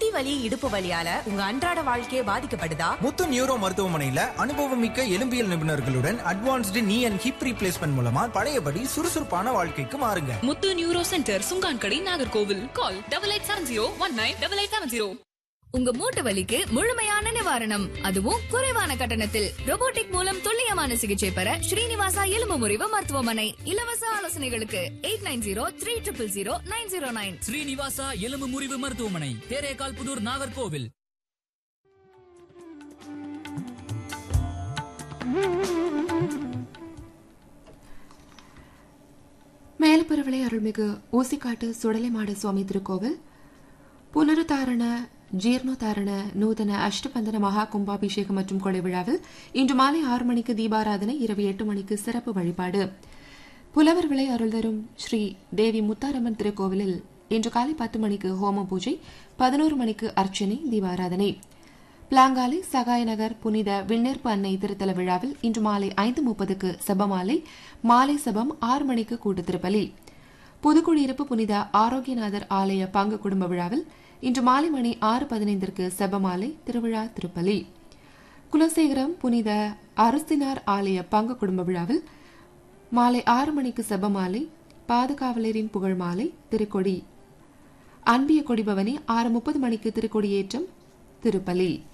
முட்டி வலி இடுப்பு வலியால உங்க அன்றாட வாழ்க்கையே பாதிக்கப்படுதா முத்து நியூரோ மருத்துவமனையில அனுபவமிக்க எலும்பியல் நிபுணர்களுடன் அட்வான்ஸ்டு நீ அண்ட் ஹிப் ரீப்ளேஸ்மெண்ட் மூலமா பழையபடி சுறுசுறுப்பான வாழ்க்கைக்கு மாறுங்க Muthu neuro centre Sungankadai Nagercoil call double eight seven zero one nine double eight seven zero உங்க மூட்டு வலிக்கு முழுமையான நிவாரணம் அதுவும் குறைவான கட்டணத்தில் robotic மூலம் துல்லியமான சிகிச்சை பெற ஸ்ரீனிவாசா எலும்பு முறிவு மருத்துவமனை இலவச ஆலோசனைகளுக்கு eight nine zero three triple zero nine zero nine Srinivasa எலும்பு முறிவு மருத்துவமனை தேரேகால் புதூர் நாகர்கோவில் மேலப்பெருவிளை அருள்மிகு ஊசிக்காட்டு சுடலைமாடு சுவாமி திருக்கோவில் புனருத்தாரண ஜீர்ணோத்தாரண நூதன அஷ்டபந்தன மகா கும்பாபிஷேகம் மற்றும் கொலை விழாவில் இன்று மாலை ஆறு மணிக்கு தீபாராதனை இரவு எட்டு மணிக்கு சிறப்பு வழிபாடு புலவர் விளை அருள் தரும் ஸ்ரீ தேவி முத்தாரம்மன் திருக்கோவிலில் இன்று காலை பத்து மணிக்கு ஹோம பூஜை பதினோரு மணிக்கு அர்ச்சனை தீபாராதனை பிளாங்காலை சகாய நகர் புனித விண்ணேற்பு அன்னை திருத்தல விழாவில் இன்று மாலை ஐந்து முப்பதுக்கு செபமாலை மாலை சபம் ஆறு மணிக்கு கூட்டு திருப்பலி புதுக்குடியிருப்பு புனித ஆரோக்கியநாதர் ஆலய பங்கு குடும்ப விழாவில் இன்று மாலை மணி ஆறு பதினைந்திற்கு செபமாலை திருவிழா திருப்பலி குலசேகரம் புனித அருஸ்தினார் ஆலய பங்கு குடும்ப விழாவில் மாலை ஆறு மணிக்கு செபமாலை பாதுகாவலரின் புகழ் மாலை திருக்கொடி அன்பிய கொடிபவனி ஆறு முப்பது மணிக்கு திருக்கொடியேற்றம் திருப்பலி